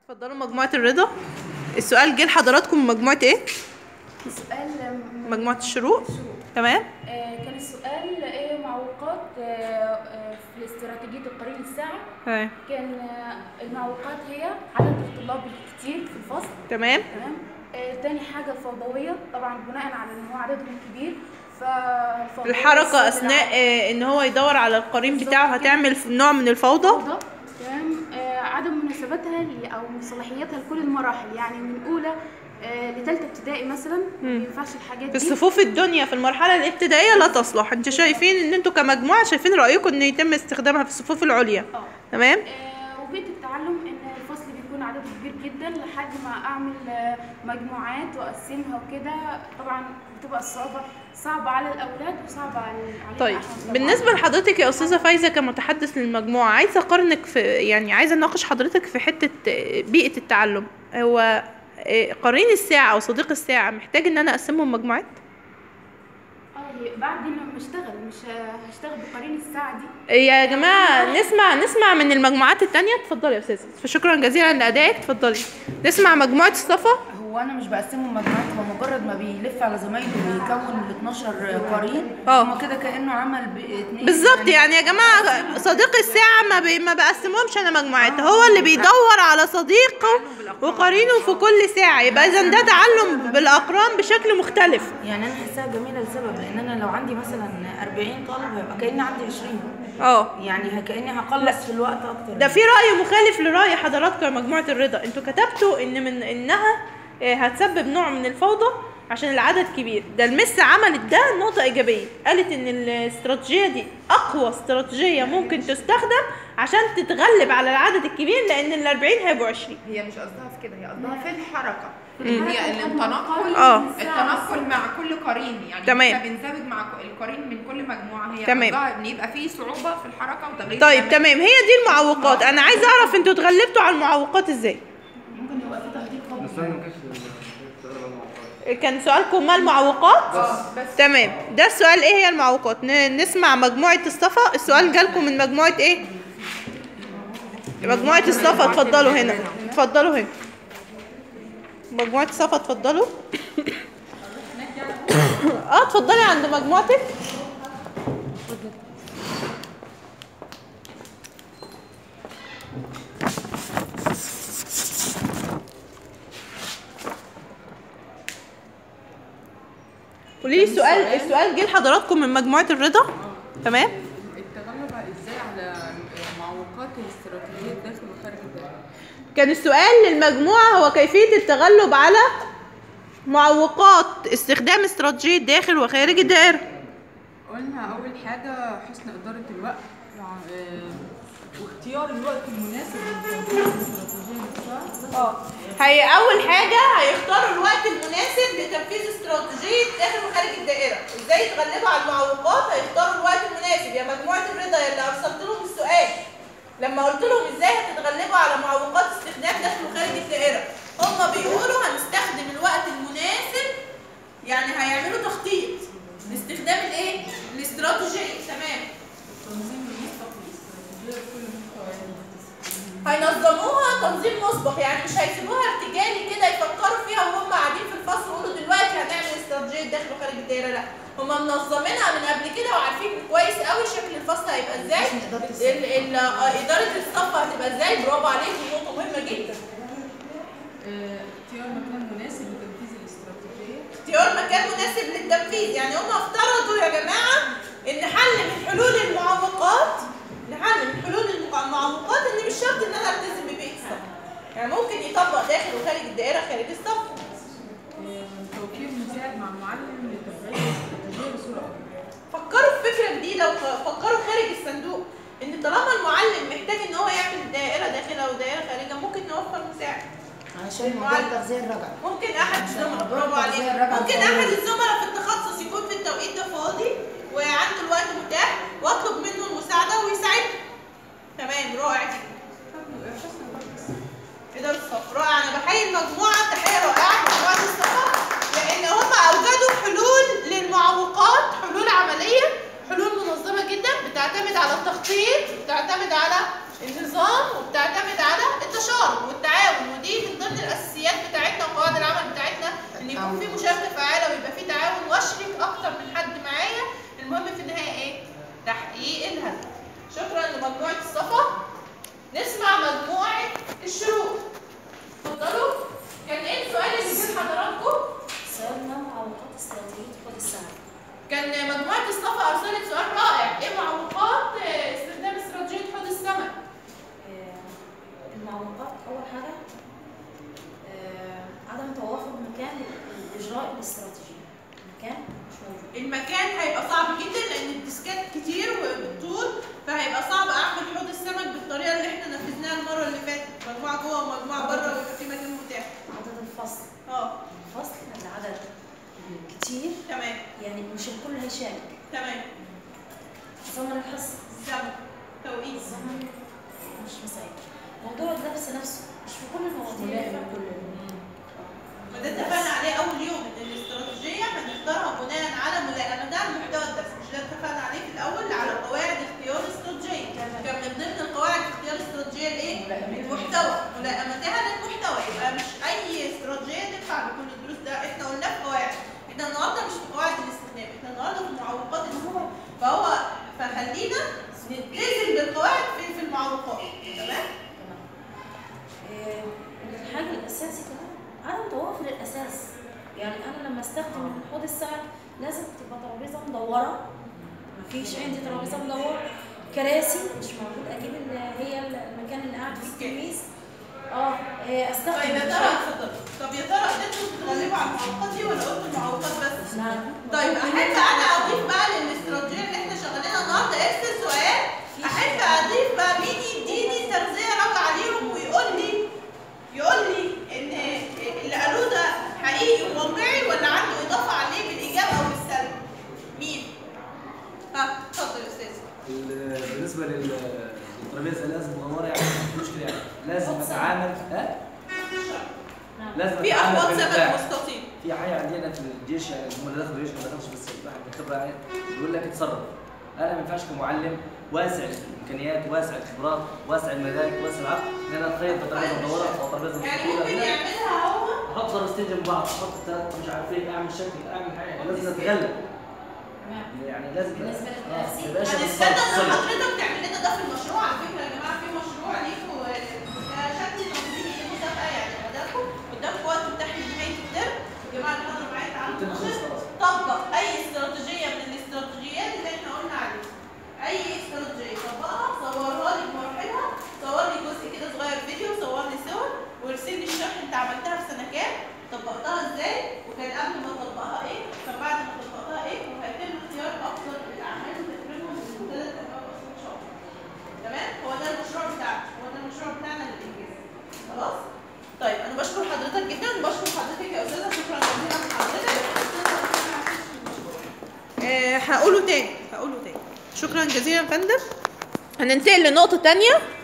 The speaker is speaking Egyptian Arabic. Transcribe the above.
اتفضلوا مجموعة الرضا السؤال جه لحضراتكم من مجموعة ايه؟ سؤال مجموعة الشروق تمام آه، كان السؤال ايه معوقات آه، آه، في استراتيجية القرين الساعة تمام كان آه، المعوقات هي عدد الطلاب الكتير في الفصل تمام تمام آه، تاني حاجة الفوضوية طبعا بناء على ان هو عددهم كبير فالفوضوية الحركة الصوت أثناء العالي. آه، إن هو يدور على القرين بالظبط بتاعه كده. هتعمل نوع من الفوضى فوضى تمام آه، عدم مناسبتها ل- او صلاحيتها لكل المراحل يعني من اولى آه، لثالثه ابتدائي مثلا ما ينفعش الحاجات في دي الصفوف الدنيا في المرحلة الابتدائية لا تصلح انتوا شايفين ان انتوا كمجموعة شايفين رأيكم ان يتم استخدامها في الصفوف العليا اه تمام آه، وبيت التعلم ان الفصل بيكون عدده كبير جدا لحد ما اعمل آه، مجموعات واقسمها وكده طبعا بتبقى الصعوبه صعبه على الاولاد وصعبه على علينا طيب إحنا طبعاً. بالنسبة لحضرتك يا أستاذة فايزة كمتحدث للمجموعة عايزة أقارنك في يعني عايزة أناقش حضرتك في حتة آه، بيئة التعلم هو آه، قرين الساعة أو صديق الساعة محتاج إن أنا أقسمهم مجموعات؟ اه هي بعد ما اشتغل مش آه، هشتغل بقرين الساعه دي يا جماعة نسمع نسمع من المجموعات التانية اتفضلي يا أستاذة فشكرا جزيلا لأدائك اتفضلي نسمع مجموعة الصفا هو انا مش بقسمه مجموعات هو مجرد ما بيلف على زمايله ويكون ال 12 قرين اه. هو كده كانه عمل باثنين بالظبط يعني يا جماعة صديق الساعة ما, بي ما بقسمهمش أنا مجموعات هو اللي بيدور على صديقه وقرينه في كل ساعة يبقى إذا ده تعلم بالأقران بشكل مختلف يعني انا حاساها جميله لسبب لان انا لو عندي مثلا 40 طالب هيبقى كاني عندي 20 اه يعني كاني هخلص في الوقت اكتر ده في رأي مخالف لرأي حضراتكم يا مجموعة الرضا انتوا كتبتوا ان من انها آه، هتسبب نوع من الفوضى عشان العدد كبير ده المس عملت ده نقطة إيجابية قالت إن الاستراتيجية دي أقوى استراتيجية ممكن تستخدم عشان تتغلب على العدد الكبير لأن ال 40 هيبقوا 20 هي مش قصدها في كده هي قصدها في الحركه هي التنقل اه. التنقل مع كل قرين يعني تمام. احنا بنزوج مع ك- القرين من كل مجموعه هي تمام. قصدها ان يبقى في صعوبه في الحركه وتغيير طيب الأماكن. تمام هي دي المعوقات أنا عايزة أعرف انتوا اتغلبتوا على المعوقات إزاي ممكن يبقى في تخطيط قوي كان سؤالكم ما المعوقات؟ تمام ده السؤال ايه هي المعوقات ن- نسمع مجموعة الصفا السؤال جالكم من مجموعة ايه؟ مجموعة الصفا اتفضلوا هنا اتفضلوا هنا مجموعة الصفا اتفضلوا اه اتفضلي عند مجموعتك قولي لي السؤال السؤال جه لحضراتكم من مجموعة الرضا تمام التغلب ازاي على معوقات الاستراتيجيه داخل وخارج الدولة كان السؤال للمجموعة هو كيفية التغلب على معوقات استخدام استراتيجية داخل وخارج الدائرة قلنا اول حاجه حسن اداره الوقت وع- آه، واختيار الوقت المناسب لتنفيذ الاستراتيجيه نفسها اه هي أول حاجة هيختاروا الوقت المناسب لتنفيذ استراتيجية داخل وخارج الدائرة ازاي يتغلبوا على المعوقات هيختاروا الوقت المناسب يا مجموعة الرضا يا اللي أرسلت لهم السؤال لما قلت لهم ازاي هتتغلبوا على معوقات استخدام داخل وخارج الدائرة هم بيقولوا هنستخدم الوقت المناسب يعني هيعملوا تخطيط لاستخدام الايه؟ الاستراتيجية تمام تنظيم المسبق للاستراتيجيه بكل محتوياتها هينظموها تنظيم مسبق يعني مش هيسيبوها ارتجالي كده يفكروا فيها وهم قاعدين في الفصل ويقولوا دلوقتي هنعمل استراتيجيه داخل وخارج الدايره لا هم منظمينها من قبل كده وعارفين كويس قوي شكل الفصل هيبقى ازاي ال- ال- آه، اداره الصف هتبقى ازاي برافو عليك دي نقطه مهمه جدا آه، اختيار مكان مناسب لتنفيذ الاستراتيجيه اختيار مكان مناسب للتنفيذ يعني هم افترضوا يا جماعه ان حل من حلول المعوقات نحل من حلول المع- المعوقات ان مش شرط ان انا التزم ببيئه الصف يعني ممكن يطبق داخل وخارج الدائره خارج الصف آه، توفير مساعد مع المعلم لتفعيل الاستراتيجيه بصوره افضل فكروا في فكره جديده وفكروا خارج الصندوق ان طالما المعلم محتاج ان هو يعمل دائره داخله ودائره خارجه ممكن نوفر مساعد عشان موضوع التغذية الرجعي ممكن احد الزملاء موضوع برافو عليك التغذية الرجعي ممكن الفورية. احد الزملاء في التخصص يكون في التوقيت ده فاضي وعنده الوقت متاح واطلب منه المساعده ويساعدني تمام رائع جدا اداره الصف رائع انا بحيي المجموعه تحيه رائعه مجموعه الصف لان هم اوجدوا حلول للمعوقات حلول عمليه حلول منظمه جدا بتعتمد على التخطيط بتعتمد على النظام وبتعتمد على التشارك والتعاون ودي المعوقات اول حاجه آه، عدم توافر مكان لاجراء الاستراتيجيه مكان مش موجود المكان هيبقى صعب جدا لان الديسكات كتير وبالطول فهيبقى صعب اعمل حوض السمك بالطريقه اللي احنا نفذناها المره اللي فاتت مجموعه جوه ومجموعه بره ويبقى في مكان متاح عدد الفصل اه الفصل العدد كتير تمام يعني مش الكل هيشارك تمام زمن الحصه الزمن توقيت الزمن مش مساعد موضوع اللبس نفسه مش في كل المواضيع ملائم لكل وده اتفقنا عليه اول يوم ان الاستراتيجيه هنختارها بناء على ملائمتها لمحتوى الدرس مش ده اتفقنا عليه في الاول على قواعد اختيار الاستراتيجيه كان من ضمن القواعد اختيار الاستراتيجيه الايه؟ المحتوى ملائمتها للمحتوى يبقى مش اي استراتيجيه تنفع لكل الدروس ده احنا قلنا في قواعد احنا النهارده مش في قواعد الاستخدام احنا النهارده في معوقات الاستخدام فهو فخلينا نلتزم بالقواعد في في المعوقات تمام؟ تمام آه، الحاجة الأساسي كمان عدم توافر الأساس يعني أنا لما استخدم حوض السمك لازم تبقى ترابيزة مدورة مفيش عندي ترابيزة مدورة كراسي مش موجود أجيب اللي هي المكان اللي قاعد فيه التلميذ اه آه، استخدم طيب يا ترى الشاي. اتفضل طب يا ترى قدرتوا تتغلبوا على المعوقات دي ولا قلتوا المعوقات بس؟ لا طيب احب انا اضيف بقى للاستراتيجيه اللي احنا شغالينها النهارده ارسل سؤال احب اضيف بقى مين يديني تغذيه راجعه ليهم ويقول لي يقول لي ان اللي قالوه ده حقيقي وواقعي ولا عنده اضافه عليه بالايجاب او بالسلب؟ مين؟ ها اتفضل يا استاذ ال- بالنسبه لل- للترابيزه لازم مدوره يعني مش مشكله يعني لازم اتعامل ها نعم. لازم في اتعامل احواض سمك بالبتاع. مستطيل في حاجه عندنا في الجيش يعني هم اللي دخلوا الجيش ما دخلش بس الواحد بيخبر يعني بيقول لك اتصرف انا ما ينفعش كمعلم واسع الامكانيات واسع الخبرات واسع المدارك واسع العقل ان انا اتخيل بترابيزه مدوره او ترابيزه يعني مستطيله ممكن لا. يعملها هو احط ترابيزتين جنب بعض احط ثلاثه مش عارف ايه اعمل شكل اعمل حاجه لازم اتغلب تمام. يعني لازم بالنسبة آه، للتأثير، ما يبقاش هنستنى بالصبر. ان حضرتك تعمل لنا ده في المشروع على فكره يا جماعه في مشروع ليكوا آه، شكل تنظيمي لمسابقه يعني قدامكم قدامكم وقت متاح لنهايه الترم يا جماعه اللي حضروا معايا تعالوا الترم خلص ننظم. خلاص. طبق اي استراتيجيه من الاستراتيجيات اللي احنا قلنا عليها اي استراتيجيه طبقها صورها لي بمراحلها صور لي جزء كده صغير فيديو صور لي صور وارسل لي الشرح انت عملتها في سنه كام طبقتها ازاي وكان قبل ما تطبقها ايه كان بعد ما تطبقها ايه وهيتم اختيار افضل الاعمال وتكريمهم من ثلاث انواع اصلا ان شاء الله تمام هو ده المشروع بتاعنا هو ده المشروع بتاعنا للانجاز خلاص طيب انا بشكر حضرتك جدا بشكر حضرتك يا استاذه شكرا جزيلا لحضرتك آه، هقوله تاني هقوله تاني شكرا جزيلا يا فندم هننتقل لنقطة تانية